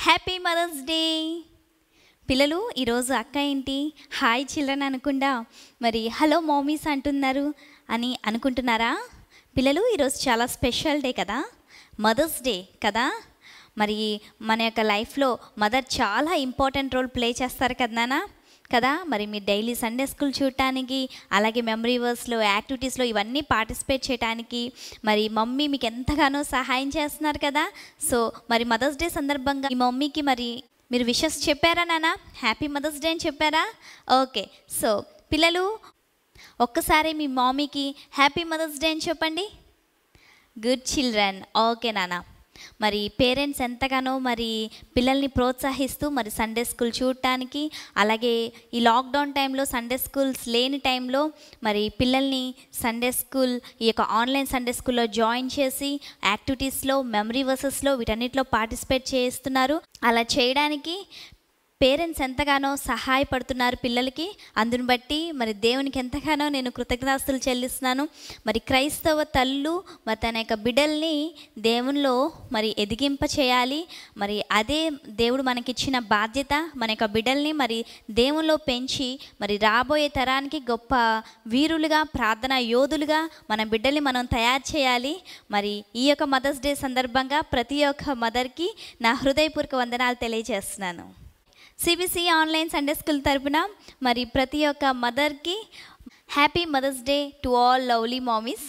Happy mother's day పిల్లలు ఈరోజు అక్క ఏంటి హాయ్ చిల్డ్రన్ అనుకుండా మరి హలో మమ్మీస్ అంటున్నారు అని అనుకుంటున్నారా పిల్లలు ఈరోజు చాలా స్పెషల్ డే కదా మదర్స్ డే కదా మరి మన యొక్క లైఫ్లో మదర్ చాలా ఇంపార్టెంట్ రోల్ ప్లే చేస్తారు కదా నాన్న కదా మరి మీరు డైలీ సండే స్కూల్ చూడటానికి అలాగే మెమరీ వర్స్లో యాక్టివిటీస్లో ఇవన్నీ పార్టిసిపేట్ చేయడానికి మరి మమ్మీ మీకు ఎంతగానో సహాయం చేస్తున్నారు కదా సో మరి మదర్స్ డే సందర్భంగా మీ మమ్మీకి మరి మీరు విషెస్ చెప్పారా నాన్న హ్యాపీ మదర్స్ డే అని చెప్పారా ఓకే సో పిల్లలు ఒక్కసారి మీ మమ్మీకి హ్యాపీ మదర్స్ డే అని చెప్పండి గుడ్ చిల్డ్రన్ ఓకే నాన్న మరి పేరెంట్స్ ఎంతగానో మరి పిల్లల్ని ప్రోత్సహిస్తూ మరి సండే స్కూల్ చూడటానికి అలాగే ఈ లాక్డౌన్ టైంలో సండే స్కూల్స్ లేని టైంలో మరి పిల్లల్ని సండే స్కూల్ ఈ యొక్క ఆన్లైన్ సండే స్కూల్లో జాయిన్ చేసి యాక్టివిటీస్లో మెమరీ వర్సెస్లో వీటన్నిటిలో పార్టిసిపేట్ చేస్తున్నారు అలా చేయడానికి పేరెంట్స్ ఎంతగానో సహాయపడుతున్నారు పిల్లలకి అందుని బట్టి మరి దేవునికి ఎంతగానో నేను కృతజ్ఞతాస్తులు చెల్లిస్తున్నాను మరి క్రైస్తవ తల్లు మరి తన యొక్క బిడ్డల్ని దేవునిలో మరి ఎదిగింప చేయాలి మరి అదే దేవుడు మనకిచ్చిన బాధ్యత మన యొక్క బిడ్డల్ని మరి దేవునిలో పెంచి మరి రాబోయే తరానికి గొప్ప వీరులుగా ప్రార్థన యోధులుగా మన బిడ్డల్ని మనం తయారు చేయాలి మరి ఈ యొక్క మదర్స్ డే సందర్భంగా ప్రతి ఒక్క మదర్కి నా హృదయపూర్వక వందనాలు తెలియజేస్తున్నాను సిబిసి ఆన్లైన్ సండే స్కూల్ తరపున మరి ప్రతి ఒక్క మదర్కి happy mother's day to all lovely mummies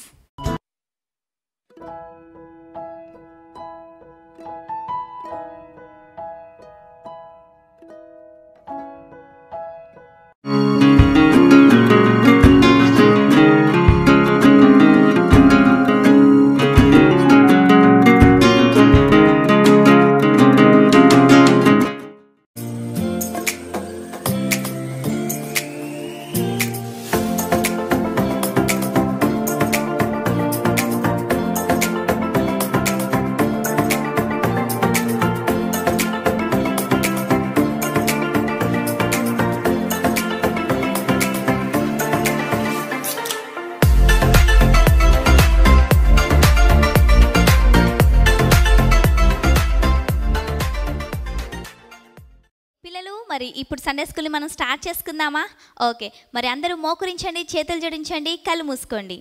పిల్లలు మరి ఇప్పుడు సండే స్కూల్ని మనం స్టార్ట్ చేసుకుందామా ఓకే మరి అందరూ మోకరించండి చేతులు జోడించండి కళ్ళు మూసుకోండి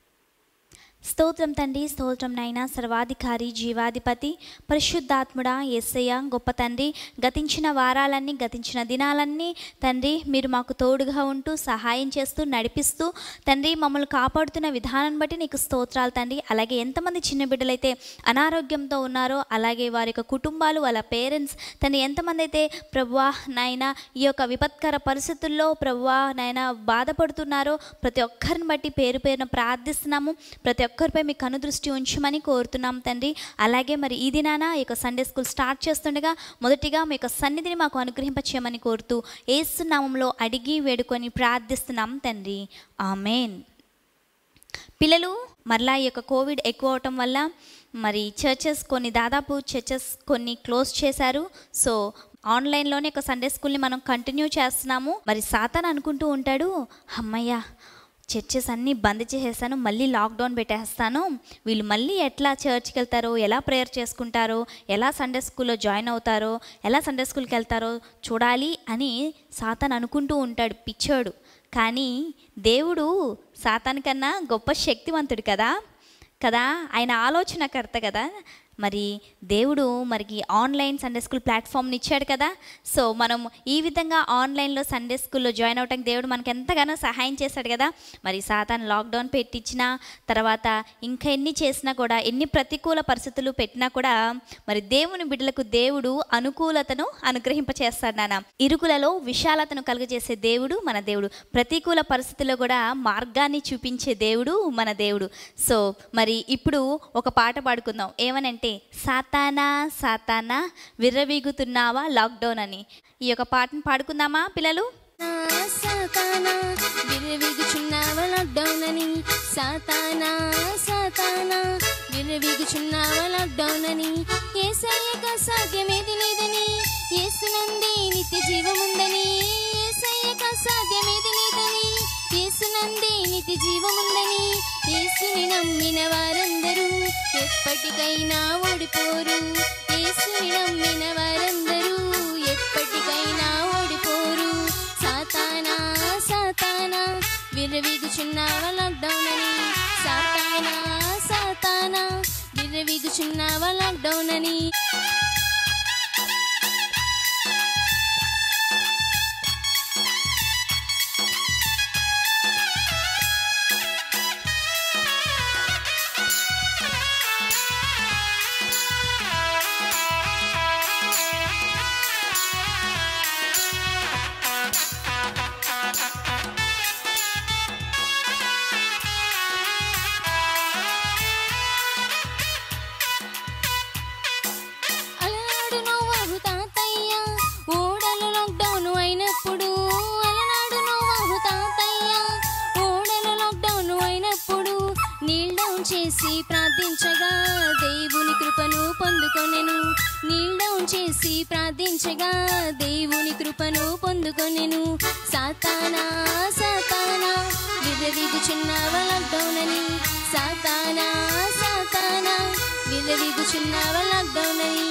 స్తోత్రం తండ్రి స్తోత్రం నైనా సర్వాధికారి జీవాధిపతి పరిశుద్ధాత్ముడా ఎస్సయ్య గొప్ప తండ్రి గతించిన వారాలన్నీ గతించిన దినాలన్నీ తండ్రి మీరు మాకు తోడుగా ఉంటూ సహాయం చేస్తూ నడిపిస్తూ తండ్రి మమ్మల్ని కాపాడుతున్న విధానం బట్టి నీకు స్తోత్రాలు తండ్రి అలాగే ఎంతమంది చిన్న బిడ్డలైతే అనారోగ్యంతో ఉన్నారో అలాగే వారి యొక్క కుటుంబాలు వాళ్ళ పేరెంట్స్ తండ్రి ఎంతమంది అయితే ప్రభువా నాయన ఈ యొక్క విపత్కర పరిస్థితుల్లో ప్రభువా నాయన బాధపడుతున్నారో ప్రతి ఒక్కరిని బట్టి పేరు పేరున ప్రార్థిస్తున్నాము ప్రతి ఒక్కరిపై మీ కనుదృష్టి ఉంచమని కోరుతున్నాం తండ్రి అలాగే మరి ఈ దినాన ఈ యొక్క సండే స్కూల్ స్టార్ట్ చేస్తుండగా మొదటిగా మీ యొక్క సన్నిధిని మాకు అనుగ్రహింపచేయమని కోరుతూ ఏసునామంలో అడిగి వేడుకొని ప్రార్థిస్తున్నాం తండ్రి ఆమెన్ పిల్లలు మరలా ఈ యొక్క కోవిడ్ ఎక్కువ అవటం వల్ల మరి చర్చెస్ కొన్ని దాదాపు చర్చెస్ కొన్ని క్లోజ్ చేశారు సో ఆన్లైన్లోనే ఒక సండే స్కూల్ని మనం కంటిన్యూ చేస్తున్నాము మరి సాతాన్ అనుకుంటూ ఉంటాడు అమ్మయ్య చర్చెస్ అన్నీ బంద్ చేసేస్తాను మళ్ళీ లాక్డౌన్ పెట్టేస్తాను వీళ్ళు మళ్ళీ ఎట్లా చర్చ్కి వెళ్తారో ఎలా ప్రేయర్ చేసుకుంటారో ఎలా సండే స్కూల్లో జాయిన్ అవుతారో ఎలా సండే స్కూల్కి వెళ్తారో చూడాలి అని సాతాన్ అనుకుంటూ ఉంటాడు పిచ్చోడు కానీ దేవుడు సాతాన్ కన్నా గొప్ప శక్తివంతుడు కదా కదా ఆయన ఆలోచనకర్త కదా మరి దేవుడు మరికి ఆన్లైన్ సండే స్కూల్ ప్లాట్ఫామ్ని ఇచ్చాడు కదా సో మనం ఈ విధంగా ఆన్లైన్లో సండే స్కూల్లో జాయిన్ అవడానికి దేవుడు మనకి ఎంతగానో సహాయం చేశాడు కదా మరి సాతాన్ లాక్డౌన్ పెట్టించినా తర్వాత ఇంకా ఎన్ని చేసినా కూడా ఎన్ని ప్రతికూల పరిస్థితులు పెట్టినా కూడా మరి దేవుని బిడ్డలకు దేవుడు అనుకూలతను అనుగ్రహింపచేస్తాడు నాన్న ఇరుకులలో విశాలతను కలుగజేసే దేవుడు మన దేవుడు ప్రతికూల పరిస్థితుల్లో కూడా మార్గాన్ని చూపించే దేవుడు మన దేవుడు సో మరి ఇప్పుడు ఒక పాట పాడుకుందాం ఏమనంటే సాతానా సాతానా విర్రవీగుతున్నావా లాక్డౌన్ అని ఈ యొక్క పాటను పాడుకుందామా పిల్లలు సాతానా విరవీగుచున్నావ లాక్డౌన్ అని సాతానా సాతానా విరవీగుచున్నావ లాక్డౌన్ అని ఏసయ్యక సాధ్యమేది లేదని యేసునందే నిత్య జీవముందని ఏసయ్యక సాధ్యమేది లేదని యేసునందే నిత్య జీవముందని యేసుని నమ్మిన వారందరూ ఎప్పటికైనా ఓడిపోరు యేసుని నమ్మిన వారందరూ విర్రవీగుచున్నావా లాక్డౌన్ అని సాతానా సాతానా విర్రవీగుచున్నావా లాక్డౌన్ అని అలనాడు నోవాహు తాతయ్య ఓడలు లాక్డౌన్ అయినప్పుడు అలనాడు నోవాహు తాతయ్య ఓడలు లాక్డౌన్ అయినప్పుడు నీల్ డౌన్ చేసి ప్రార్థించగా దేవుని కృపను పొందుకొనెను నీల్ డౌన్ చేసి ప్రార్థించగా దేవుని కృపను పొందుకొనెను సాతానా సాతానా విర్రవీగుచున్నావా లాక్డౌన్ అని సాతానా సాతానా విర్రవీగుచున్నావా లాక్డౌన్ అని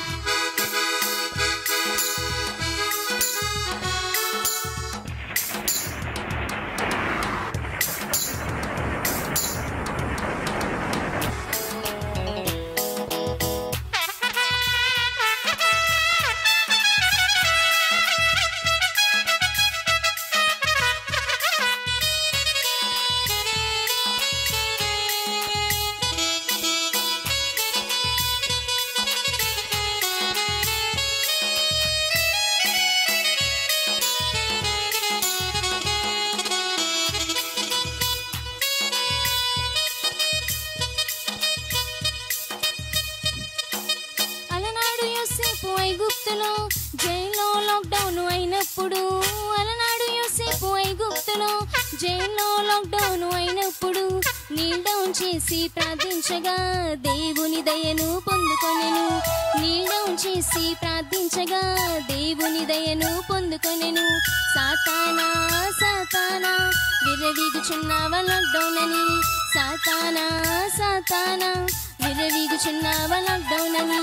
అలనాడు యోసేపు ఐగుప్తులో జైల్లో లాక్డౌన్ అయినప్పుడు అలనాడు యోసేపు ఐగుప్తులో జైల్లో లాక్డౌన్ అయినప్పుడు నీల్ డౌన్ చేసి ప్రార్థించగా దేవుని దయను పొందుకొనెను నీల్ డౌన్ చేసి ప్రార్థించగా దేవుని దయను పొందుకొనెను సాతానా సాతానా విరవీగుచున్నావా లాక్డౌన్ అని సాతానా సాతానా విరవీగుచున్నావా లాక్డౌన్ అని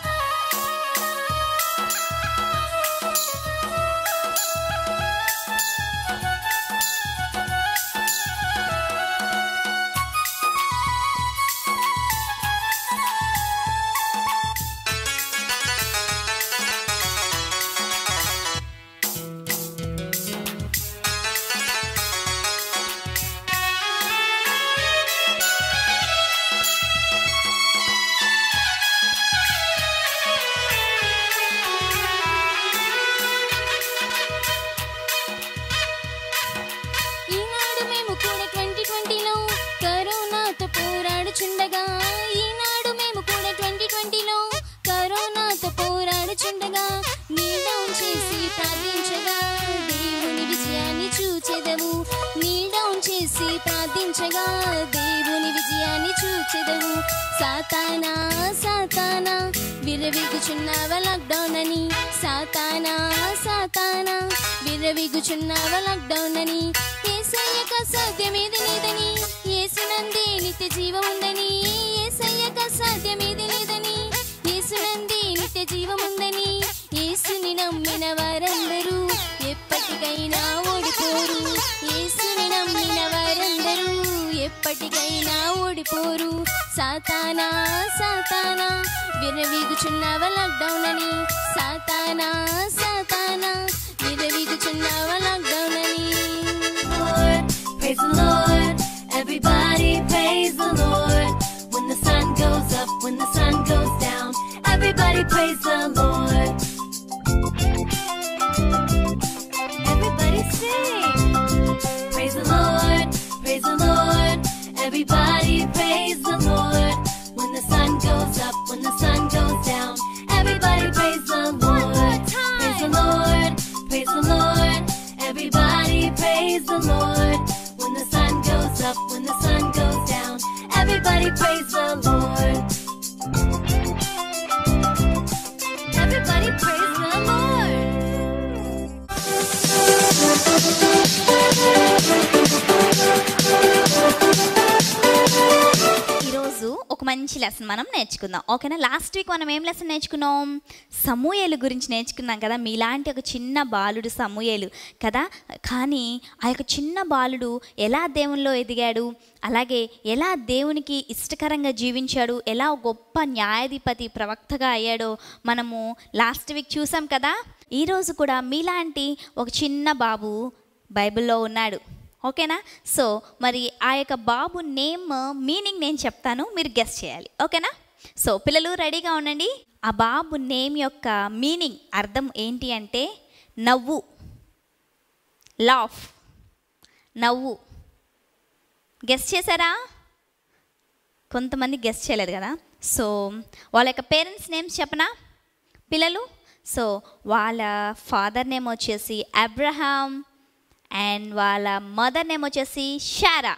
ఈనాడు మేము కూడా ట్వంటీ ట్వంటీలో కరోనాతో పోరాడుచుండగా ఈనాడు మేము కూడా ట్వంటీ ట్వంటీలో కరోనాతో పోరాడుచుండగా నీల్ డౌన్ చేసి ప్రార్థించగా దేవుని విజయాన్ని చూచెదవు నీల్ డౌన్ చేసి ప్రార్థించగా దేవుని విజయాన్ని చూచెదవు సాతానా సాతానా విరవిగుచున్నావా లాక్డౌన్ అని సాతానా సాతానా విరవిగుచున్నావా లాక్డౌన్ అని ఏసయ్యక సాధ్యమేది లేదని ఏసునందే నిత్య జీవముందని ఏసయ్యక సాధ్యమేది లేదని ఏసునందే నిత్య జీవముందని ఏసుని నమ్మిన వారందరూ ఎప్పటికైనా ఓడిపోరు ఏసుని నమ్మిన వారందరూ ఎప్పటికైనా ఓడిపోరు సాతానా సాతానా విరవీగుచున్నావా లాక్డౌన్ అని సాతానా సాతానా విరవీగుచున్నావా లాక్డౌన్ అని Lord, praise the Lord. Everybody praise the Lord. When the sun goes up, when the sun goes down, everybody praise the Lord. Everybody sing. Praise the Lord, praise the Lord. Everybody praise the Lord. When the sun goes up, when the sun goes down, everybody praise the Lord. Praise the Lord, praise the Lord. Everybody praise the Lord. When the sun goes up, when the sun goes down, everybody praise the Lord. Everybody praise the Lord. ఈరోజు ఒక మంచి lesson మనం నేర్చుకుందాం ఓకేనా last week మనం ఏం lesson నేర్చుకున్నాం సమూయేలు గురించి నేర్చుకున్నాం కదా మీలాంటి ఒక చిన్న బాలుడు సమూయేలు కదా కానీ ఆ యొక్క చిన్న బాలుడు ఎలా దేవునిలో ఎదిగాడు అలాగే ఎలా దేవునికి ఇష్టకరంగా జీవించాడు ఎలా ఒక గొప్ప న్యాయాధిపతి ప్రవక్తగా అయ్యాడో మనము లాస్ట్ వీక్ చూసాం కదా ఈరోజు కూడా మీలాంటి ఒక చిన్న బాబు బైబిల్లో ఉన్నాడు ఓకేనా సో మరి ఆ యొక్క బాబు నేమ్ మీనింగ్ నేను చెప్తాను మీరు గెస్ చేయాలి ఓకేనా సో పిల్లలు రెడీగా ఉండండి ఆ బాబు నేమ్ యొక్క మీనింగ్ అర్థం ఏంటి అంటే నవ్వు లాఫ్ నవ్వు గెస్ చేశారా కొంతమంది గెస్ చేయలేదు కదా సో వాళ్ళ యొక్క పేరెంట్స్ నేమ్స్ చెప్పనా పిల్లలు సో వాళ్ళ ఫాదర్ నేమ్ వచ్చేసి అబ్రహాం అండ్ వాళ్ళ మదర్ నేమ్ వచ్చేసి షారా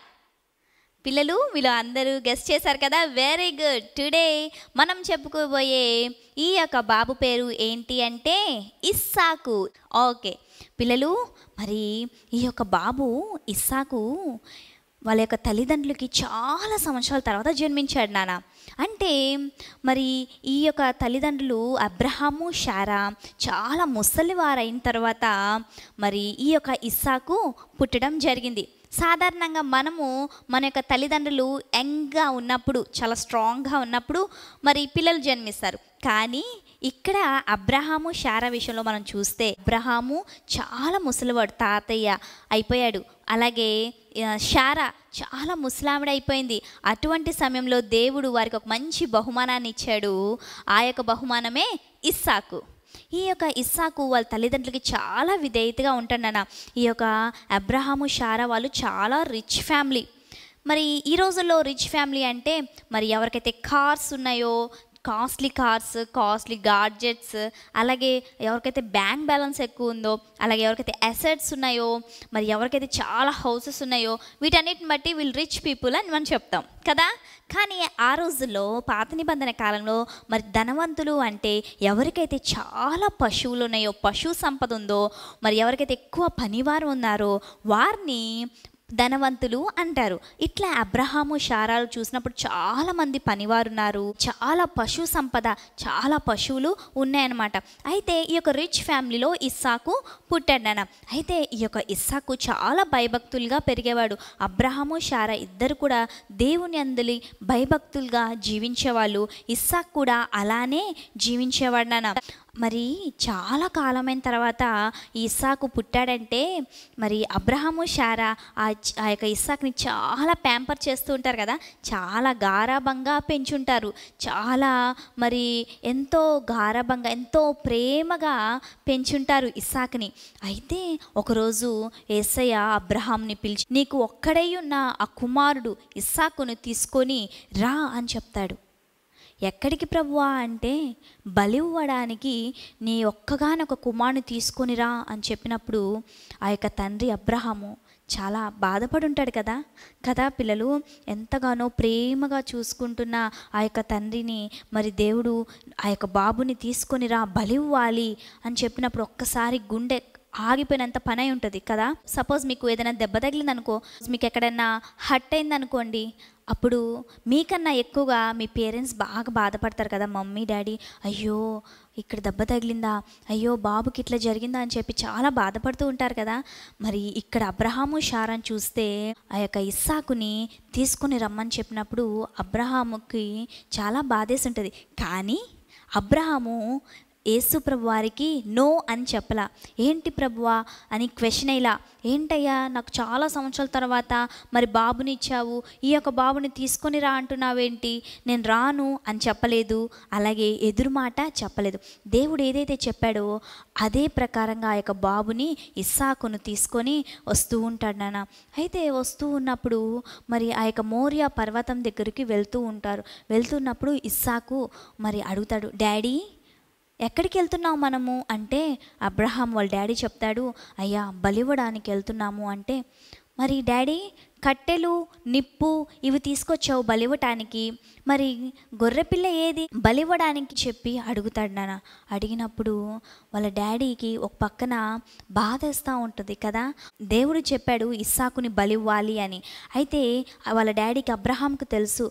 పిల్లలు వీళ్ళు అందరూ గెస్ట్ చేశారు కదా వెరీ గుడ్ టుడే మనం చెప్పుకోబోయే ఈ యొక్క బాబు పేరు ఏంటి అంటే ఇస్సాకు ఓకే పిల్లలు మరి ఈ యొక్క బాబు ఇస్సాకు వాళ్ళ యొక్క తల్లిదండ్రులకి చాలా సంవత్సరాల తర్వాత జన్మించాడు నాన్న అంటే మరి ఈ యొక్క తల్లిదండ్రులు అబ్రహాము షారా చాలా ముసలివారైన తర్వాత మరి ఈ యొక్క ఇస్సాకు పుట్టడం జరిగింది సాధారణంగా మనము మన యొక్క తల్లిదండ్రులు యంగ్గా ఉన్నప్పుడు చాలా స్ట్రాంగ్గా ఉన్నప్పుడు మరి పిల్లలు జన్మిస్తారు కానీ ఇక్కడ అబ్రహాము శారా విషయంలో మనం చూస్తే అబ్రహాము చాలా ముసలివాడు తాతయ్య అయిపోయాడు అలాగే ఆ, శారా చాలా ముసలావిడ అయిపోయింది అటువంటి సమయంలో దేవుడు వారికి ఒక మంచి బహుమానాన్ని ఇచ్చాడు ఆ యొక్క బహుమానమే ఇస్సాకు ఈ యొక్క ఇస్సాకు వాళ్ళ తల్లిదండ్రులకి చాలా విధేయతగా ఉంటాడన్న ఈ యొక్క అబ్రహాము షారా వాళ్ళు చాలా రిచ్ ఫ్యామిలీ మరి ఈ రోజుల్లో రిచ్ ఫ్యామిలీ అంటే మరి ఎవరికైతే కార్స్ ఉన్నాయో కాస్ట్లీ కార్స్ కాస్ట్లీ గాడ్జెట్స్ అలాగే ఎవరికైతే బ్యాంక్ బ్యాలెన్స్ ఎక్కువ ఉందో అలాగే ఎవరికైతే అసెట్స్ ఉన్నాయో మరి ఎవరికైతే చాలా హౌసెస్ ఉన్నాయో వీటన్నిటిని బట్టి వీళ్ళు రిచ్ పీపుల్ అని మనం చెప్తాం కదా కానీ ఆ రోజుల్లో పాత నిబంధన కాలంలో మరి ధనవంతులు అంటే ఎవరికైతే చాలా పశువులు ఉన్నాయో పశు సంపద ఉందో మరి ఎవరికైతే ఎక్కువ పనివారు ఉన్నారో వారిని ధనవంతులు అంటారు ఇట్లా అబ్రహాము శారాలు చూసినప్పుడు చాలా మంది పనివారు ఉన్నారు చాలా పశు సంపద చాలా పశువులు ఉన్నాయన్నమాట అయితే ఈ యొక్క రిచ్ ఫ్యామిలీలో ఇస్సాకు పుట్టాడు నాన్న అయితే ఈ యొక్క ఇస్సాకు చాలా భయభక్తులుగా పెరిగేవాడు అబ్రహాము శారా ఇద్దరు కూడా దేవుని అందలి భయభక్తులుగా జీవించేవాళ్ళు ఇస్సాక్ కూడా అలానే జీవించేవాడు నాన్న మరి చాలా కాలమైన తర్వాత ఈ ఇస్సాకు పుట్టాడంటే మరి అబ్రహాము శారా ఆ చ- ఆ యొక్క ఇస్సాక్ని చాలా ప్యాంపర్ చేస్తూ ఉంటారు కదా చాలా గారాబంగా పెంచుంటారు చాలా మరి ఎంతో గారాబంగా ఎంతో ప్రేమగా పెంచుంటారు ఇస్సాక్ని అయితే ఒకరోజు ఏసయ్య అబ్రహాంని పిలిచి నీకు ఒక్కడై ఉన్న ఆ కుమారుడు ఇస్సాకును తీసుకొని రా అని చెప్తాడు ఎక్కడికి ప్రభువా అంటే బలి ఇవ్వడానికి నీ ఒక్కగానొక కుమారుని తీసుకొనిరా అని చెప్పినప్పుడు ఆ యొక్క తండ్రి అబ్రహాము చాలా బాధపడి ఉంటాడు కదా కదా పిల్లలు ఎంతగానో ప్రేమగా చూసుకుంటున్న ఆ యొక్క తండ్రిని మరి దేవుడు ఆ యొక్క బాబుని తీసుకొనిరా బలి ఇవ్వాలి అని చెప్పినప్పుడు ఒక్కసారి గుండె ఆగిపోయినంత పని అయి ఉంటుంది కదా సపోజ్ మీకు ఏదైనా దెబ్బ తగిలింది అనుకో మీకు ఎక్కడైనా హట్ అయింది అనుకోండి అప్పుడు మీకన్నా ఎక్కువగా మీ పేరెంట్స్ బాగా బాధపడతారు కదా మమ్మీ డాడీ అయ్యో ఇక్కడ దెబ్బ తగిలిందా అయ్యో బాబుకి ఇట్లా జరిగిందా అని చెప్పి చాలా బాధపడుతూ ఉంటారు కదా మరి ఇక్కడ అబ్రహాము షారాన్ చూస్తే ఆ యొక్క ఇస్సాకుని తీసుకుని రమ్మని చెప్పినప్పుడు అబ్రహాముకి చాలా బాధేసి ఉంటుంది కానీ అబ్రహాము యేసు ప్రభు వారికి నో అని చెప్పలా ఏంటి ప్రభువా అని క్వశ్చన్ అయ్యలా ఏంటయ్యా నాకు చాలా సంవత్సరాల తర్వాత మరి బాబుని ఇచ్చావు ఈ యొక్క బాబుని తీసుకొని రా అంటున్నావేంటి నేను రాను అని చెప్పలేదు అలాగే ఎదురు మాట చెప్పలేదు దేవుడు ఏదైతే చెప్పాడో అదే ప్రకారంగా ఆ యొక్క బాబుని ఇస్సాకును తీసుకొని వస్తూ ఉంటాడు నాన్న అయితే వస్తూ ఉన్నప్పుడు మరి ఆ యొక్క మోరియా పర్వతం దగ్గరికి వెళ్తూ ఉంటారు వెళ్తున్నప్పుడు ఇస్సాకు మరి అడుగుతాడు డాడీ ఎక్కడికి వెళ్తున్నాం మనము అంటే అబ్రహాం వాళ్ళ డాడీ చెప్తాడు అయ్యా బలివ్వడానికి వెళ్తున్నాము అంటే మరి డాడీ కట్టెలు నిప్పు ఇవి తీసుకొచ్చావు బలివ్వటానికి మరి గొర్రెపిల్ల ఏది బలివ్వడానికి చెప్పి అడుగుతాడు నాన్న అడిగినప్పుడు వాళ్ళ డాడీకి ఒక పక్కన బాధేస్తూ ఉంటుంది కదా దేవుడు చెప్పాడు ఇస్సాకుని బలివ్వాలి అని అయితే వాళ్ళ డాడీకి అబ్రహాంకు తెలుసు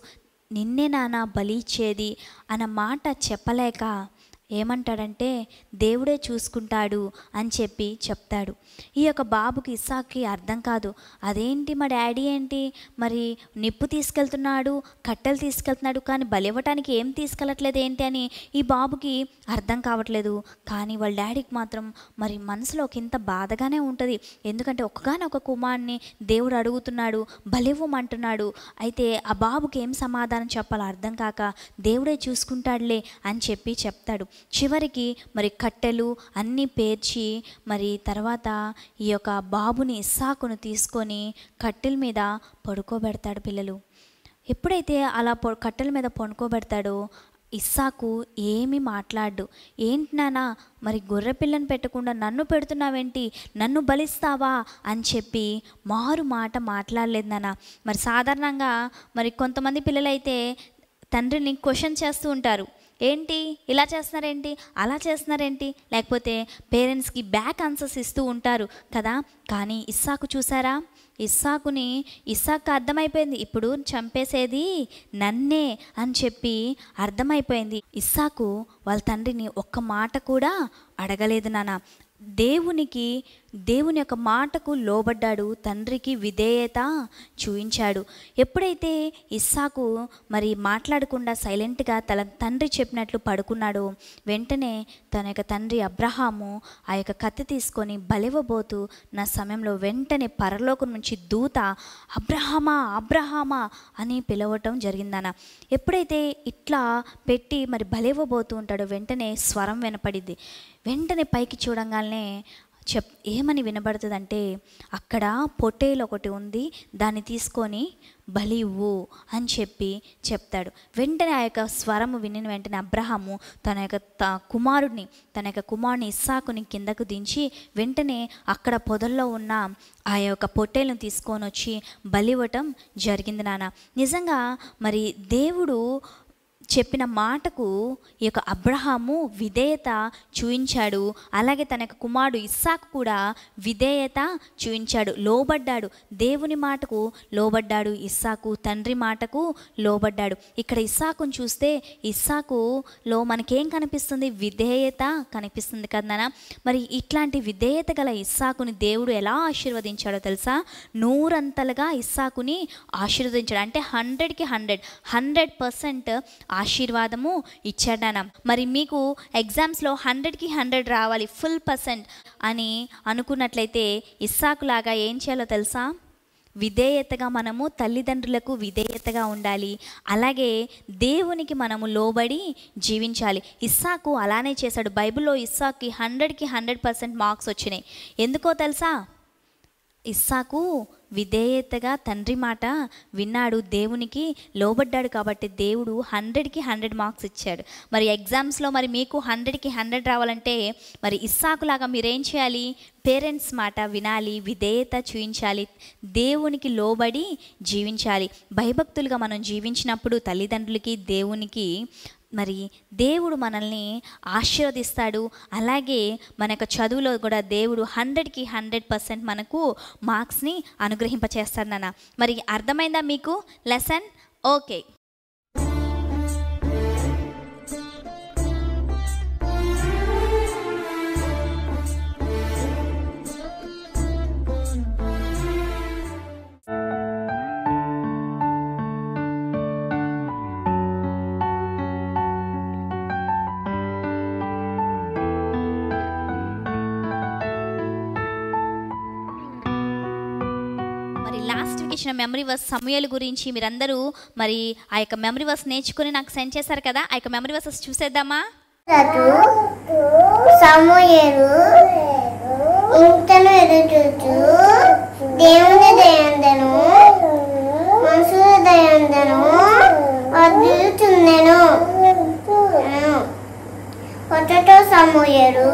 నిన్నే నాన్న బలి ఇచ్చేది అన్న మాట చెప్పలేక ఏమంటాడంటే దేవుడే చూసుకుంటాడు అని చెప్పి చెప్తాడు ఈ యొక్క బాబుకి ఇస్సాక్కి అర్థం కాదు అదేంటి మా డాడీ ఏంటి మరి నిప్పు తీసుకెళ్తున్నాడు కట్టెలు తీసుకెళ్తున్నాడు కానీ బలివ్వటానికి ఏం తీసుకెళ్ళట్లేదు ఏంటి అని ఈ బాబుకి అర్థం కావట్లేదు కానీ వాళ్ళ డాడీకి మాత్రం మరి మనసులో ఒక ఇంత బాధగానే ఉంటుంది ఎందుకంటే ఒక్కగానొక కుమార్ని దేవుడు అడుగుతున్నాడు బలివ్వమంటున్నాడు అయితే ఆ బాబుకి ఏం సమాధానం చెప్పాలో అర్థం కాక దేవుడే చూసుకుంటాడులే అని చెప్పి చెప్తాడు చివరికి మరి కట్టెలు అన్నీ పేర్చి మరి తర్వాత ఈ యొక్క బాబుని ఇస్సాకును తీసుకొని కట్టెల మీద పడుకోబెడతాడు పిల్లలు ఎప్పుడైతే అలా పొ కట్టెల మీద పడుకోబెడతాడో ఇస్సాకు ఏమీ మాట్లాడు ఏంటి నానా మరి గొర్రె పిల్లని పెట్టకుండా నన్ను పెడుతున్నావేంటి నన్ను బలిస్తావా అని చెప్పి మారు మాట మాట్లాడలేదు నాన్న మరి సాధారణంగా మరి కొంతమంది పిల్లలైతే తండ్రిని క్వశ్చన్ చేస్తూ ఉంటారు ఏంటి ఇలా చేస్తున్నారేంటి అలా చేస్తున్నారేంటి లేకపోతే పేరెంట్స్కి బ్యాక్ ఆన్సర్స్ ఇస్తూ ఉంటారు కదా కానీ ఇస్సాకు చూసారా ఇస్సాకుని ఇస్సాకు అర్థమైపోయింది ఇప్పుడు చంపేసేది నన్నే అని చెప్పి అర్థమైపోయింది ఇస్సాకు వాళ్ళ తండ్రిని ఒక్క మాట కూడా అడగలేదు నాన్న దేవునికి దేవుని యొక్క మాటకు లోబడ్డాడు తండ్రికి విధేయత చూయించాడు ఎప్పుడైతే ఇస్సాకు మరి మాట్లాడకుండా సైలెంట్గా తన తండ్రి చెప్పినట్లు పడుకున్నాడో వెంటనే తన యొక్క తండ్రి అబ్రహాము ఆ యొక్క కత్తి తీసుకొని బలివ్వబోతూ నా సమయంలో వెంటనే పరలోకం నుంచి దూత అబ్రహామా అబ్రహామా అని పిలవటం జరిగిందన్న ఎప్పుడైతే ఇట్లా పెట్టి మరి బలివ్వబోతూ ఉంటాడో వెంటనే స్వరం వినపడింది వెంటనే పైకి చూడంగానే చెప్ ఏమని వినబడుతుందంటే అక్కడ పొట్టేలు ఒకటి ఉంది దాన్ని తీసుకొని బలి ఇవ్వు అని చెప్పి చెప్తాడు వెంటనే ఆ యొక్క స్వరము వినిన వెంటనే అబ్రహాము తన యొక్క త- కుమారుడిని తన యొక్క కుమారుని ఇస్సాకుని కిందకు దించి వెంటనే అక్కడ పొదల్లో ఉన్న ఆ యొక్క పొట్టేలను తీసుకొని వచ్చి బలి ఇవ్వటం జరిగింది నాన్న నిజంగా మరి దేవుడు చెప్పిన మాటకు ఈ యొక్క అబ్రహాము విధేయత చూయించాడు అలాగే తన యొక్క కుమారుడు ఇస్సాకు కూడా విధేయత చూయించాడు లోబడ్డాడు దేవుని మాటకు లోబడ్డాడు ఇస్సాకు తండ్రి మాటకు లోబడ్డాడు ఇక్కడ ఇస్సాకును చూస్తే ఇస్సాకులో మనకేం కనిపిస్తుంది విధేయత కనిపిస్తుంది కదా నాన్న మరి ఇట్లాంటి విధేయత గల ఇస్సాకుని దేవుడు ఎలా ఆశీర్వదించాడో తెలుసా నూరంతలుగా ఇస్సాకుని ఆశీర్వదించాడు అంటే హండ్రెడ్కి హండ్రెడ్ హండ్రెడ్ పర్సెంట్ ఆశీర్వాదము ఇచ్చాడు నాన్న మరి మీకు ఎగ్జామ్స్లో హండ్రెడ్కి హండ్రెడ్ రావాలి ఫుల్ పర్సెంట్ అని అనుకున్నట్లయితే ఇస్సాకులాగా ఏం చేయాలో తెలుసా విధేయతగా మనము తల్లిదండ్రులకు విధేయతగా ఉండాలి అలాగే దేవునికి మనము లోబడి జీవించాలి ఇస్సాకు అలానే చేశాడు బైబిల్లో ఇస్సాకి హండ్రెడ్కి హండ్రెడ్ పర్సెంట్ మార్క్స్ వచ్చినాయి ఎందుకో తెలుసా ఇస్సాకు విధేయతగా తండ్రి మాట విన్నాడు దేవునికి లోబడ్డాడు కాబట్టి దేవుడు హండ్రెడ్కి హండ్రెడ్ మార్క్స్ ఇచ్చాడు మరి ఎగ్జామ్స్లో మరి మీకు హండ్రెడ్కి హండ్రెడ్ రావాలంటే మరి ఇస్సాకులాగా మీరేం చేయాలి పేరెంట్స్ మాట వినాలి విధేయత చూయించాలి దేవునికి లోబడి జీవించాలి భయభక్తులుగా మనం జీవించినప్పుడు తల్లిదండ్రులకి దేవునికి మరి దేవుడు మనల్ని ఆశీర్వదిస్తాడు అలాగే మన యొక్క చదువులో కూడా దేవుడు హండ్రెడ్కి హండ్రెడ్ పర్సెంట్ మనకు మార్క్స్ని అనుగ్రహింపచేస్తాడు నాన్న మరి అర్థమైందా మీకు లెసన్ ఓకే మరి లాస్ట్ వీక్ ఇచ్చిన మెమరీ వర్స్ సమయాల గురించి మీరందరూ మరి ఆ యొక్క మెమరీ వర్స్ నేర్చుకుని నాకు సెండ్ చేశారు కదా ఆ యొక్క మెమరీ వర్సెస్ చూసేద్దామా రటు సమూయేలు ఇంతను ఎదుగుచూ దేవుని దయందను మనుషుల దయందను అద్దుచుందెను కొత్తతో సమూయేలు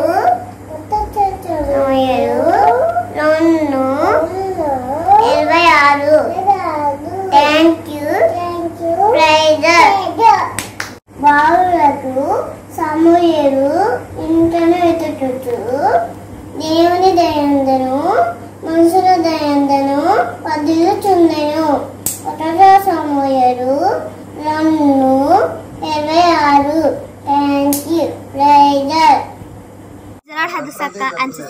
సమూయేలు రెండు ఇరవై ఆరు థ్యాంక్ యూ ప్రైజర్ బాలులకు సమూయేలు ఇంటను ఎదుటూ దేవుని దయందను మనుషుల దయందను పదులుచుందెను ఒకటో సమూయేలు రెండు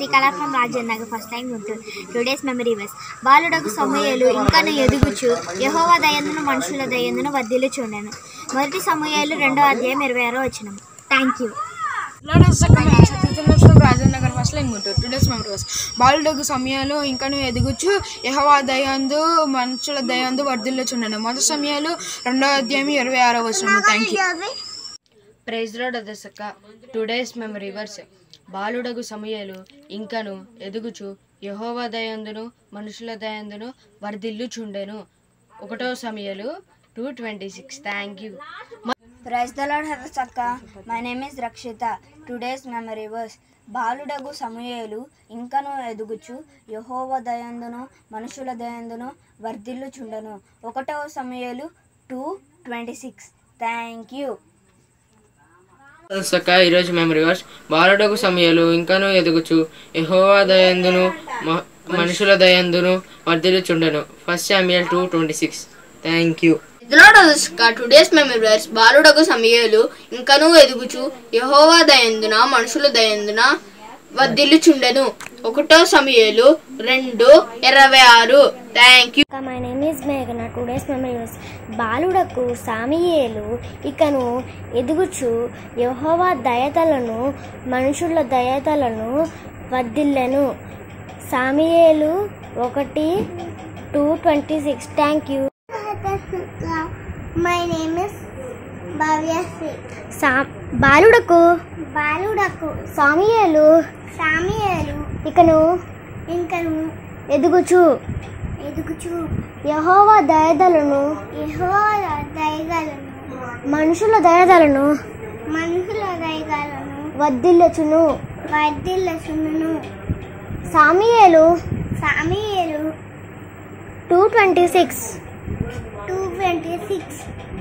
Sasikala from Rajan Nagar first time ఉంటుంది టుడేస్ మెమరీ వెస్ బాలుడకు సమయాలు ఇంకను ఎదుగుచు యహోవ దయందును మనుషుల దయందును వర్ధిల్లు చూడాను మొదటి సమయాలు రెండో అధ్యాయం ఇరవై ఆరో వచ్చినాము thank you Rajanagar first line Guntur today's members బాలుడకు సమయాలు ఇంకను ఎదుగుచు యహవా దయందు మనుషుల దయందు వర్ధిల్లుచుండను మొదటి సమయాలు రెండో అధ్యాయం ఇరవై ఆరో వచ్చిన థ్యాంక్ యూ ప్రైజ్ లాడ్ దశక టుడేస్ మెమరీ వర్స్ బాలుడగు సమయాలు ఇంకను ఎదుగుచు యహోవా దయందును మనుషుల దయందును వర్ధిల్లుచుండెను ఒకటో సమయాలు two twenty six thank you praise the Lord హెవసక్క my name is Rakshita today's memory verse బాలుడగు సమూయేలు ఇంకను ఎదుగుచు యహోవ దయందును మనుషుల దయందును వర్ధిల్లుచుండను ఒకటవ సమూయేలు two twenty six thank you సక్క ఈరోజు మెమరీ వర్స్ బాలుడకు సమయాలు ఇంకను ఎదుగుచు యహోవా దయందును మ- మనుషుల దయందును వర్ధిల్లుచుండెను first Samuel two twenty six thank you today's memories బాలుడకు సమయాలు ఇంకనూ ఎదుగుచు యహోవా దయందున మనుషుల దయందున వర్ధిల్లుచుండెను ఒకటో సమయాలు రెండు ఇరవై ఆరు thank you my name is మేఘన టుడేస్ మెమరీస్ బాలుడకు సామియేలు ఇకను ఎదుగుచు యహోవా దయతలను మనుషుల దయతలను వర్ధిల్లెను సామియేలు ఒకటి two twenty six thank you my name is Bhavyasri సా బాలుడకు బాలుడకు సామియేలు సామియలు ఇకను ఇంకను ఎదుగుచు ఎదుగుచు యహోవా దయదలను యెహోవా దయగలను మనుషుల దయదలను మనుషుల దయగలను వర్ధిల్లుచును వర్ధిల్లసును సామియేలు సామియలు two twenty six two twenty six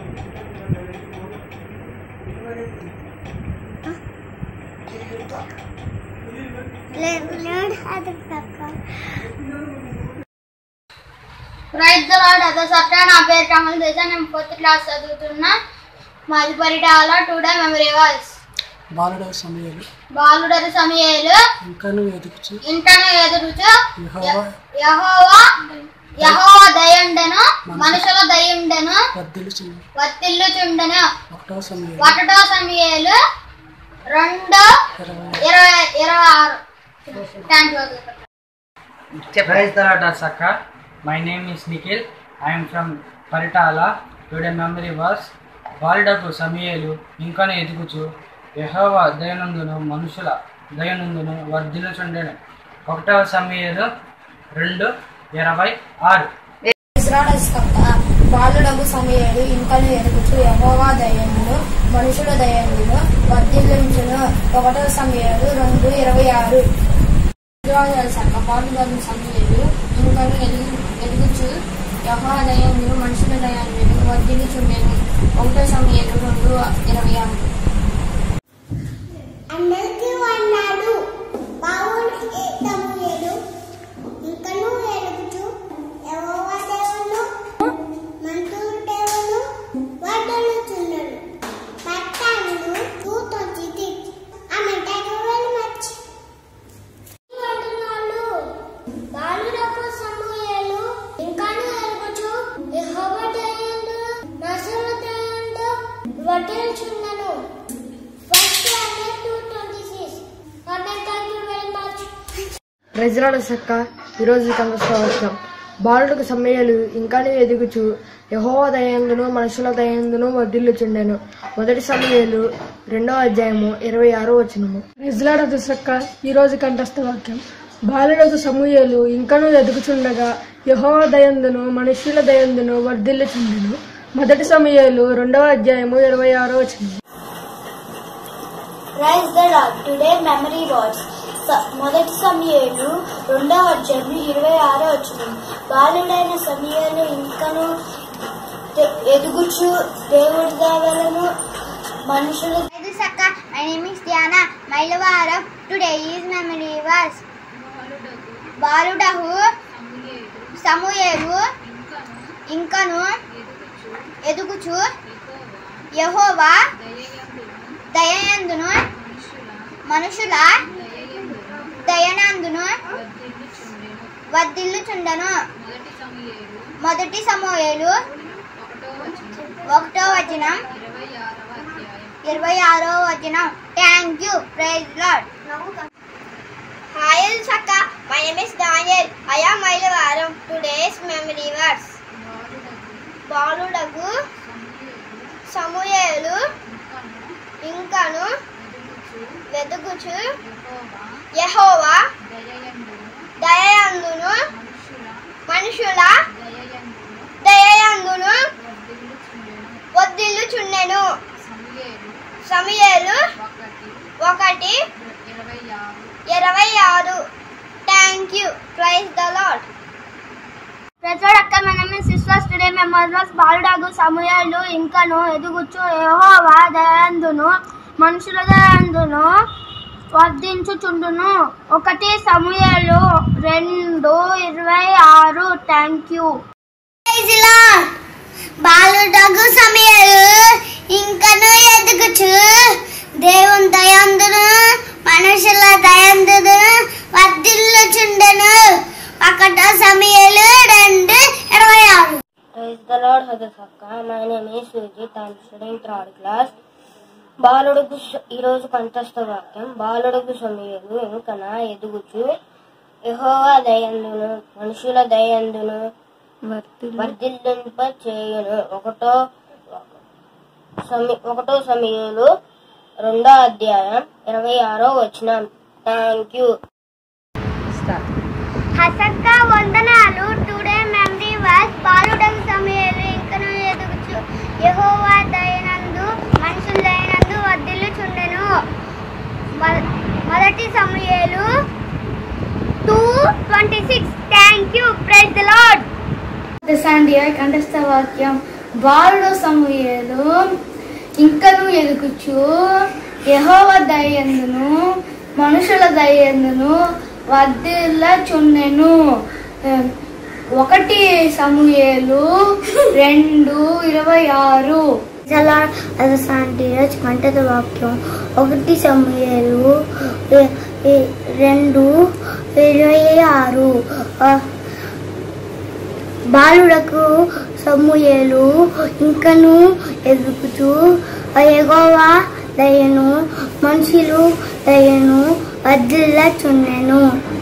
learn అది తక్క ప్రైజ్ ద లార్డ్ అదే సత్య నా పేరు కమల్ దేశ నేను ఫోర్త్ క్లాస్ చదువుతున్నా మాది పరిటాల టుడే మెమరీ వాయిస్ బాలుడ సమయాలు బాలుడరి సమయాలు ఇంకను ఎదుగుచు ఇంటను ఎదురుచు యెహోవా యహోవా యహోవా దయుండెను మనుషుల దయుండెను వర్ధిల్లుచుండు వత్తిల్లుచుండెను ఒకటో సమయాలు ఒకటో సమయాలు రెండు ఇరవై ఇరవై ఇరవై ఆరు thank you Praise the Lord, Asaka. My name is Nikhil. I am from Paritala. Today memory verse. బాలుడకు సమయలు ఇంకను ఎదుగుచు యెహోవా దయనందును మనుషుల దయనందును వర్ధిల్లుచుండెను ఒకటవ సమయలు రెండు ఇరవై ఆరు బాలుడకు సమయాలు ఇంకను ఎదుగుచు యహోవా దయందును మనుషుల దయందును వర్ధిల్లించును ఒకటో సమయాలు రెండు ఇరవై ఆరు సక్క బాలుడకు సమయాలు ఇంకను ఎదుగు ఎదుగుచు యహోవా దయందును మనుషుల దయందును వర్ధిల్లిచుండెను ఒకటో సమయాలు రెండు ఇరవై ఆరు అందరికీ అన్నాడు బావుడికి సమూహలు ఇంకను ఎలుగుచు యెహోవా దేవుడు మంతులు దేవుడు వడ్డలుచున్నాడు పట్టాను టూ ట్వంటీ సిక్స్ ఆమె థ్యాంక్ యూ వెరీ మచ్ బాలుడకు సమూహలు ఇంకను ఎలుగుచు యెహోవా దేవుడు నసరు దేవుడు వడ్డలుచున్నాను first hundred two twenty six ఆమె థ్యాంక్ యూ వెరీ మచ్ ప్రజలాడ సక్క ఈరోజు సంవత్సరం బాలుడికి సమయాలు ఇంకానే ఎదుగుచు యహోవ దయందును మనుషుల దయందును వర్ధిల్లుచుండెను మొదటి సమయాలు రెండో అధ్యాయము ఇరవై ఆరో వచనము ప్రజలాడ సక్క ఈరోజు కంఠస్థ వాక్యం బాలుడకు సమూహలు ఇంకనూ ఎదుగుచుండగా యహోవ దయందును మనుషుల దయందును వర్ధిల్లుచుండెను మొదటి సమయాలు రెండవ అధ్యాయము ఇరవై ఆరో వచనము praise the Lord today memory words మొదటి సమయాలు రెండవ అధ్యాయం ఇరవై ఆరో వచ్చిన బాలుడైన సమయాలు ఇంకను తె- ఎదుగుచు దేవుడి దేవలను మనుషులు సక్క my name is Dhyana Mylavaram today is memory verse బాలుడహు సమూయేలు ఇంకను ఎదుగుచు యహోవా దయయందును మనుషుల దయనందును వర్ధిల్లుచుండెను మొదటి సమూహేలు ఒకటో వచనం ఇరవై ఆరో వచనం thank you praise Lord hi సక్క my name is Daniel I am Mylavaram today's memory verse బాలుడగు సమూయేలు ఇంకను వెతుకుచు యెహోవా దయయందును మనుషుల దయయందును వద్దిల్లుచుండెను సమయలు ఒకటి ఇరవై ఆరు thank you praise the lord ప్రజోడ్ అక్క మనమే సిస్టర్స్ టుడే మెమోరియల్స్ బాలుడాగు సమయాలు ఇంకను ఎదుగుచు యెహోవా దయందును మనుషుల దయందును వర్ధించుచుండును ఒకటి సమయాలు రెండు ఇరవై ఆరు థ్యాంక్ యూ బాలుడగు సమయాలు ఇంకను ఎదుగుచు దేవుని దయందును మనుషుల దయందును వర్ధిల్లుచుండెను ఒకటో సమయాలు రెండు ఇరవై ఆరు Praise the Lord, Hadasaka. My name is Sujit. I am studying third class. బాలుడుకు స- ఈరోజు కంఠస్థ వాక్యం బాలుడుకు సమయలు ఇంకన ఎదుగుచు యెహోవా దయందును మనుషుల దయందును వర్ధిల్లింప చేయును ఒకటో సమీ ఒకటో సమయంలో రెండో అధ్యాయం ఇరవై ఆరో వచనం థ్యాంక్ యూ హసక్క వందనాలు టుడే మెమరీ వాస్ బాలుడగు సమయాలు ఇంకను ఎదుగుచు యెహోవా దయనందు మనుషుల దయనందు వర్ధిల్లుచుండెను మొ- మొదటి సమయాలు two twenty six thank you praise the lord సండియా కంఠస్థ వాక్యం బాలుడు సమూయేలు ఇంకను ఎదుగుచు యెహోవ దయందును మనుషుల దయందును వర్ధిల్ల చున్నెను ఒకటి సమూయేలు రెండు ఇరవై ఆరు కంటద వాక్యం ఒకటి సమయాలు రెండు ఇరవై ఆరు బాలుడకు సమూయేలు ఇంకను ఎదుగుతూ ఎగోవా దయను మనుషులు దయను వదిల చున్నెను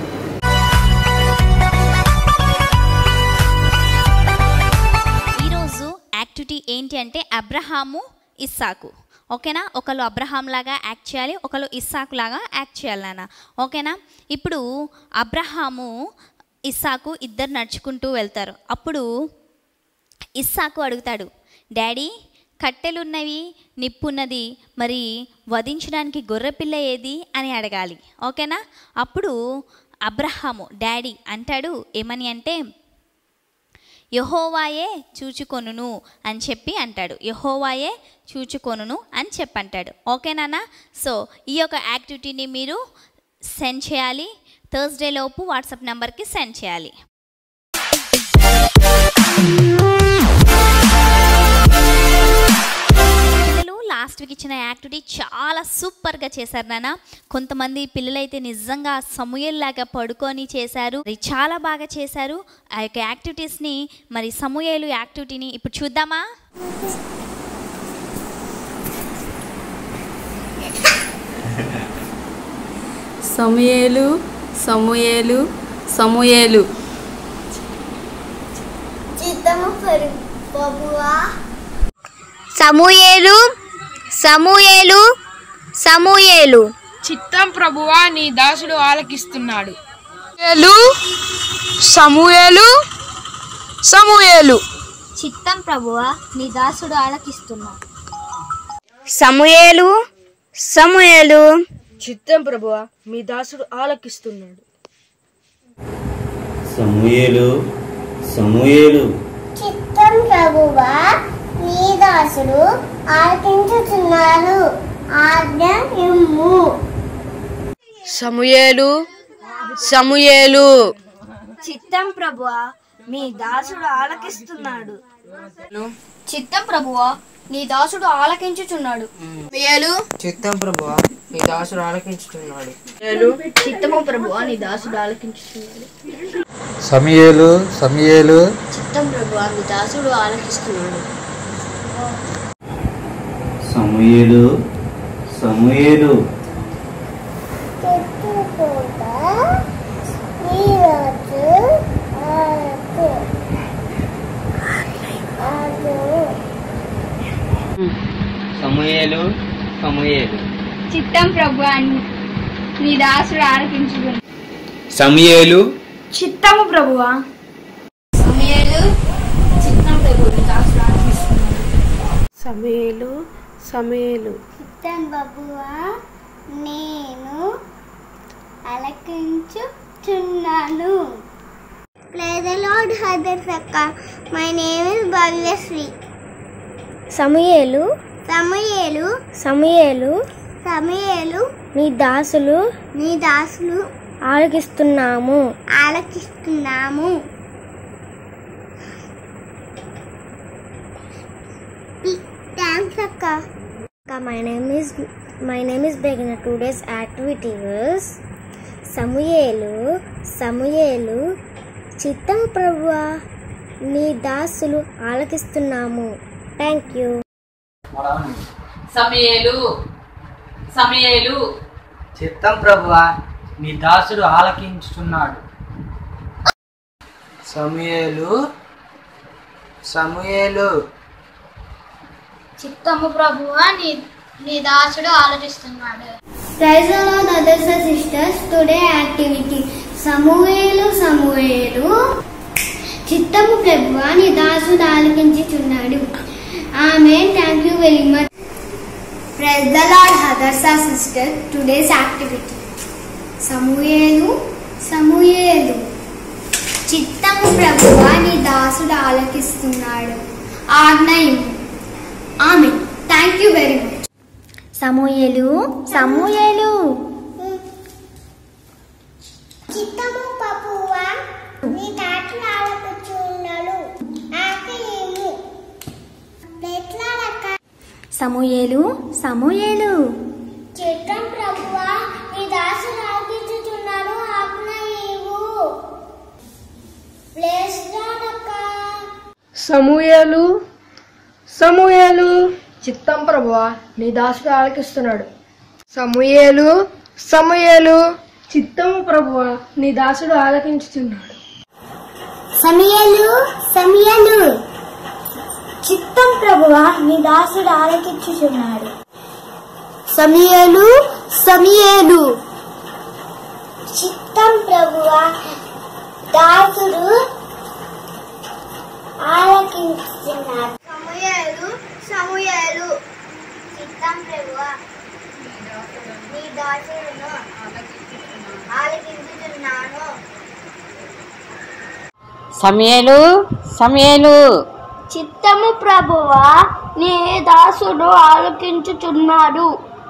ఈరోజు యాక్టివిటీ ఏంటి అంటే అబ్రహాము ఇస్సాకు ఓకేనా ఒకళ్ళు అబ్రహాం లాగా యాక్ట్ చేయాలి ఒకళ్ళు ఇస్సాకు లాగా యాక్ట్ చేయాలి నాన్న ఓకేనా ఇప్పుడు అబ్రహాము ఇస్సాకు ఇద్దరు నడుచుకుంటూ వెళ్తారు అప్పుడు ఇస్సాకు అడుగుతాడు డాడీ కట్టెలున్నవి నిప్పున్నది మరి వధించడానికి గొర్రెపిల్ల ఏది అని అడగాలి ఓకేనా అప్పుడు అబ్రహాము డాడీ అంటాడు ఏమని అంటే యహోవాయే చూచుకొనును అని చెప్పి అంటాడు యహోవాయే చూచుకొనును అని చెప్పి అంటాడు ఓకేనా సో ఈ యొక్క యాక్టివిటీని మీరు సెండ్ చేయాలి థర్స్డే లోపు వాట్సాప్ నెంబర్కి సెండ్ చేయాలి పిల్లలు లాస్ట్ వీక్ ఇచ్చిన యాక్టివిటీ చాలా సూపర్గా చేశారు నాన్న కొంతమంది పిల్లలైతే నిజంగా సమూహల్లాగా పడుకొని చేశారు మరి చాలా బాగా చేశారు ఆ యొక్క యాక్టివిటీస్ని మరి సమూహలు యాక్టివిటీని ఇప్పుడు చూద్దామా సమూయేలు సమూయేలు సమూయేలు చిత్తము పరు ప్రభువా సమూయేలు సమూయేలు సమూయేలు చిత్తం ప్రభువా నీ దాసుడు ఆలకిస్తున్నాడు సమూయేలు సమూయేలు చిత్తం ప్రభువా నీ దాసుడు ఆలకిస్తున్నాడు సమూయేలు సమూయేలు చిత్తం ప్రభువా మీ దాసుడు ఆలకిస్తున్నాడు సమూయేలు సమూయేలు చిత్తం ప్రభువా నీ దాసుడు ఆలకించుచున్నారు ఆజ్ఞ ఇమ్ము సమూయేలు సమూయేలు చిత్తం ప్రభువా మీ దాసుడు ఆలకిస్తున్నాడు చిత్తం ప్రభువా నీ దాసుడు ఆలకించుచున్నాడు సమూయేలు చిత్తం ప్రభువా నీ దాసుడు ఆలకించుతున్నాడు చిత్తము ప్రభు నీ దాసుడు ఆలకించుతున్నాడు సమయేలు సమయేలు చిత్తం ప్రభు నీ దాసుడు ఆలకిస్తున్నాడు సమూయేలు సమూయేలు సమూయేలు సమూయేలు చిత్తం ప్రభు నీ దాసుడు ఆలకించుకుని సమూయేలు చిత్తము ప్రభువా సమయలు చిత్తం ప్రభు నీ దాసుడు ఆలకిస్తున్నాడు సమయలు సమయలు చిత్తం బబువా నేను అలకించుచున్నాను ప్లేస్ ద లార్డ్ హదర్స్ అక్క మై నేమ్ ఇస్ భవ్యశ్రీ సమయేలు సమయేలు సమయేలు సమయేలు నీ దాసులు నీ దాసులు ఆలకిస్తున్నాము ఆలకిస్తున్నాము థ్యాంక్స్ అక్క my name is my name is begin today's activities సమూయేలు సమూయేలు చిత్తం ప్రభువా నీ దాసులు ఆలకిస్తున్నాము థ్యాంక్ యూ సమయేలు సమయేలు చిత్తం ప్రభువా నీ దాసుడు ఆలకించుతున్నాడు సమూయేలు సమూయేలు చిత్తము ప్రభువా నీ నీ దాసుడు ఆలోచిస్తున్నాడు praise the lord brothers sisters today activity సమూహేలు సమూహేలు చిత్తము ప్రభువా నీ దాసుడు ఆలకించుచున్నాడు ఆమె thank you very much praise the lord brothers sister today's activity సమూహేలు సమూహేలు చిత్తము ప్రభువా నీ దాసుడు ఆలకిస్తున్నాడు ఆజ్ఞయం ఆమె థ్యాంక్ యూ వెరీ మచ్ సమూయేలు సమూయేలు చిత్తము పపువా నీ తాతలు ఆలకుచున్నాడు ఆకలేము పెట్లాడక సమూయేలు సమూయేలు చిత్తం ప్రభువా నీ దాసులు ఆలకించుచున్నాడు ఆజ్ఞ ఇవ్వు ప్లేస్ రాడక సమూయేలు సమూయేలు చిత్తం ప్రభువా నీ దాసుడు ఆలకిస్తున్నాడు సమూయేలు సమూయేలు చిత్తము ప్రభువా నీ దాసుడు ఆలకించుచున్నాడు సమయలు సమయలు చిత్తం ప్రభువా నీ దాసుడు ఆలకించుచున్నాడు సమయలు సమయలు చిత్తం ప్రభువా దాసుడు ఆలకించుచున్నాడు సమయలు సమయలు చిత్తం ప్రభువా నీ దాసుడును ఆలకించుచున్నాను సమయలు సమయలు చిత్తము ప్రభువా నీ దాసుడు ఆలకించుచున్నాడు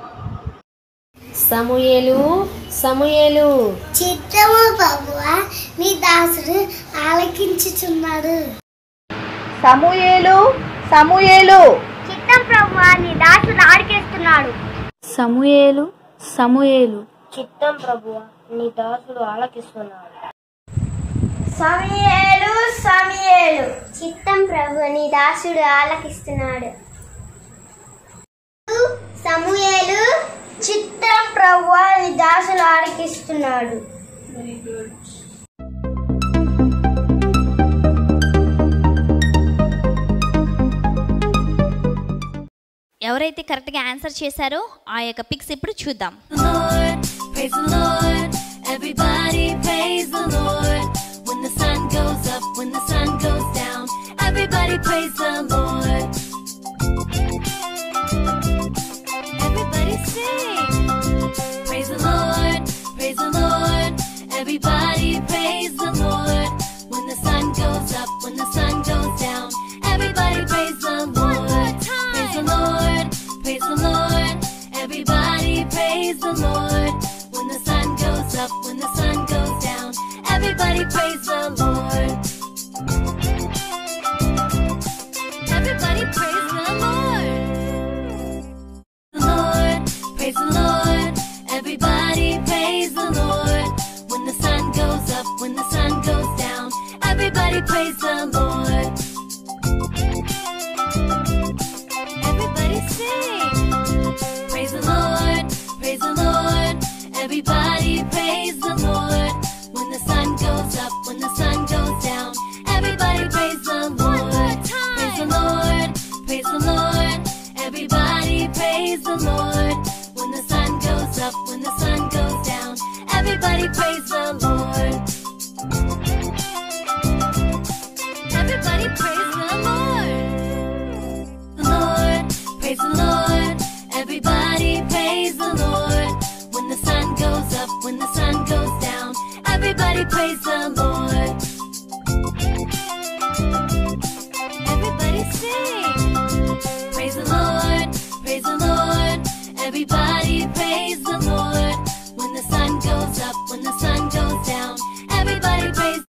సమూయేలు సమూయేలు చిత్తము ప్రభువా నీ దాసుడు ఆలకించుచున్నాడు సమూయేలు సమూయేలు చిత్తం ప్రభువా నీ దాసుడు ఆడికేస్తున్నాడు సమూయేలు సమూయేలు చిత్తం ప్రభువా నీ దాసుడు ఆలకిస్తున్నాడు సమయేలు సమయేలు చిత్తం ప్రభు నీ దాసుడు ఆలకిస్తున్నాడు సమూయేలు చిత్తం ప్రభు నీ దాసుడు ఆలకిస్తున్నాడు ఎవరైతే కరెక్ట్గా ఆన్సర్ చేశారో ఆ యొక్క పిక్స్ ఇప్పుడు చూద్దాం Praise the Lord, everybody praise the Lord. When the sun goes up, when the sun goes down, everybody praise the Lord. Everybody sing. Praise the Lord, praise the Lord, everybody praise the Lord. When the sun goes up, when the sun goes down, everybody praise the Lord. Praise the Lord, praise the Lord, everybody praise the Lord. When the sun goes up, when the sun goes down, everybody praise the Lord. Everybody praise praise the Lord. When the sun goes up, when the sun goes down, everybody praise the Lord. Everybody praise the Lord. The Lord, praise the Lord. Everybody praise the Lord. When the sun goes up, when the sun goes down, everybody praise the Lord. Everybody sing. Praise the Lord, praise the Lord. Everybody praise the Lord. When the sun goes up, when the sun goes down, everybody praise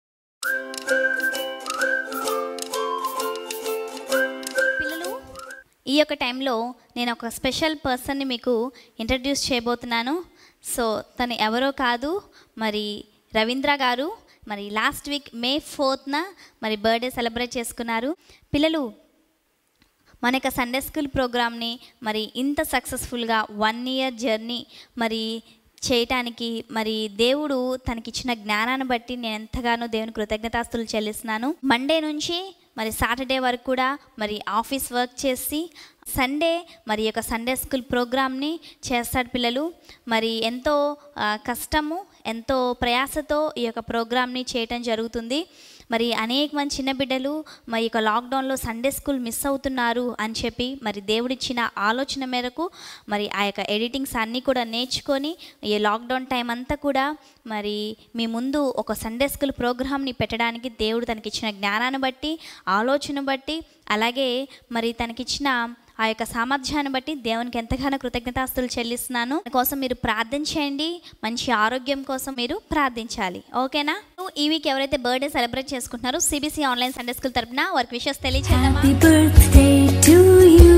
పిల్లలు ఈ యొక్క టైంలో నేను ఒక special పర్సన్ని మీకు introduce చేయబోతున్నాను so తను ఎవరో కాదు మరి రవీంద్ర గారు మరి లాస్ట్ వీక్ మే ఫోర్త్న మరి బర్త్డే సెలబ్రేట్ చేసుకున్నారు పిల్లలు మన యొక్క సండే స్కూల్ ప్రోగ్రామ్ని మరి ఇంత సక్సెస్ఫుల్గా వన్ ఇయర్ జర్నీ మరి చేయటానికి మరి దేవుడు తనకిచ్చిన జ్ఞానాన్ని బట్టి నేను ఎంతగానో దేవుని కృతజ్ఞతాస్తులు చెల్లిస్తున్నాను మండే నుంచి మరి సాటర్డే వరకు కూడా మరి ఆఫీస్ వర్క్ చేసి సండే మరి ఈ యొక్క సండే స్కూల్ ప్రోగ్రామ్ని చేస్తాడు పిల్లలు మరి ఎంతో ఆ, కష్టము ఎంతో ప్రయాసతో ఈ యొక్క ప్రోగ్రామ్ని చేయటం జరుగుతుంది మరి అనేక మంది చిన్న బిడ్డలు మరి ఈ యొక్క లాక్డౌన్లో సండే స్కూల్ మిస్ అవుతున్నారు అని చెప్పి మరి దేవుడిచ్చిన ఆలోచన మేరకు మరి ఆ యొక్క ఎడిటింగ్స్ అన్నీ కూడా నేర్చుకొని ఈ లాక్డౌన్ టైం అంతా కూడా మరి మీ ముందు ఒక సండే స్కూల్ ప్రోగ్రామ్ని పెట్టడానికి దేవుడు తనకిచ్చిన జ్ఞానాన్ని బట్టి ఆలోచన బట్టి అలాగే మరి తనకిచ్చిన ఆ యొక్క సామర్థ్యాన్ని బట్టి దేవునికి ఎంతగానో కృతజ్ఞతాస్తులు చెల్లిస్తున్నాను కోసం మీరు ప్రార్థన చేయండి మంచి ఆరోగ్యం కోసం మీరు ప్రార్థించాలి ఓకేనా ఈ వీక్ ఎవరైతే బర్త్డే సెలబ్రేట్ చేసుకుంటున్నారో సిబిసి ఆన్లైన్ సండే స్కూల్ తరపున వారికి విషయస్ తెలియచేద్దామా Happy birthday to you.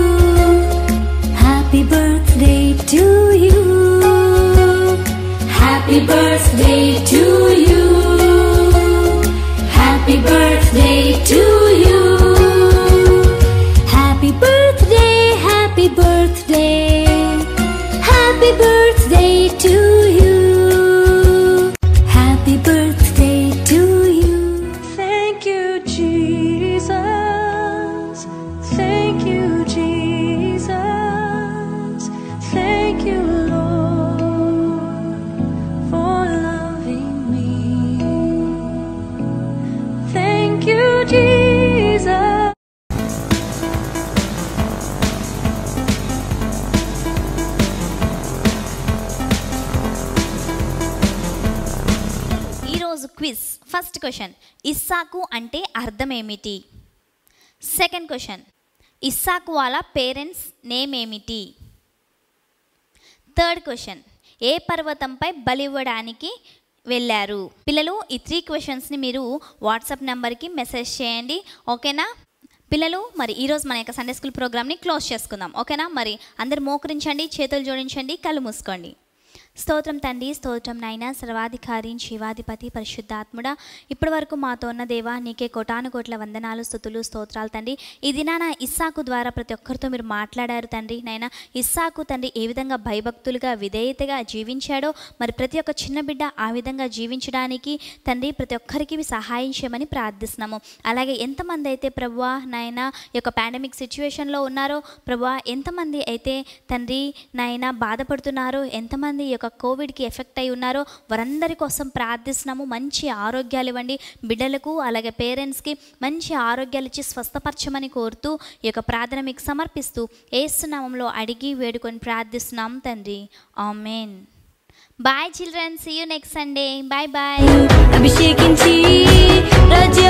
Happy birthday to you. Happy birthday to you. Happy birthday to you. Happy birthday, happy birthday. Happy birthday to you. Happy birthday to you. Thank you, Jesus. Thank you, Jesus. Thank you, Lord, for loving me. Thank you, Jesus. ఈరోజు quiz first question ఇస్సాకు అంటే అర్థం ఏమిటి second question ఇస్సాకు వాళ్ళ parents name ఏమిటి third question ఏ పర్వతంపై బలివ్వడానికి వెళ్ళారు పిల్లలు ఈ త్రీ క్వశ్చన్స్ని మీరు వాట్సాప్ నెంబర్కి మెసేజ్ చేయండి ఓకేనా పిల్లలు మరి ఈరోజు మన యొక్క సండే స్కూల్ ప్రోగ్రామ్ని క్లోజ్ చేసుకుందాం ఓకేనా మరి అందరు మోకరించండి చేతులు జోడించండి కళ్ళు మూసుకోండి స్తోత్రం తండ్రి స్తోత్రం నాయన సర్వాధికారి శివాధిపతి పరిశుద్ధాత్ముడా ఇప్పటి వరకు మాతో ఉన్న దేవా నీకే కోటాను కోట్ల వందనాలు స్థుతులు స్తోత్రాలు తండ్రి ఈ దినాన ఇస్సాకు ద్వారా ప్రతి ఒక్కరితో మీరు మాట్లాడారు తండ్రి నాయన ఇస్సాకు తండ్రి ఏ విధంగా భయభక్తులుగా విధేయతగా జీవించాడో మరి ప్రతి ఒక్క చిన్న బిడ్డ ఆ విధంగా జీవించడానికి తండ్రి ప్రతి ఒక్కరికి సహాయం చేయమని ప్రార్థిస్తున్నాము అలాగే ఎంతమంది అయితే ప్రభువా నాయన ఈ యొక్క పాండమిక్ సిచ్యువేషన్లో ఉన్నారో ప్రభువా ఎంతమంది అయితే తండ్రి నాయన బాధపడుతున్నారో ఎంతమంది ఈ యొక్క కోవిడ్కి ఎఫెక్ట్ అయి ఉన్నారో వారందరి కోసం ప్రార్థిస్తున్నాము మంచి ఆరోగ్యాలు ఇవ్వండి బిడ్డలకు అలాగే పేరెంట్స్కి మంచి ఆరోగ్యాలు ఇచ్చి స్వస్థపరచమని కోరుతూ ఈ యొక్క ప్రార్థన మీకు సమర్పిస్తూ ఏసునామంలో అడిగి వేడుకొని ప్రార్థిస్తున్నాం తండ్రి amen bye children see you next Sunday bye bye అభిషేకించి రాజ్య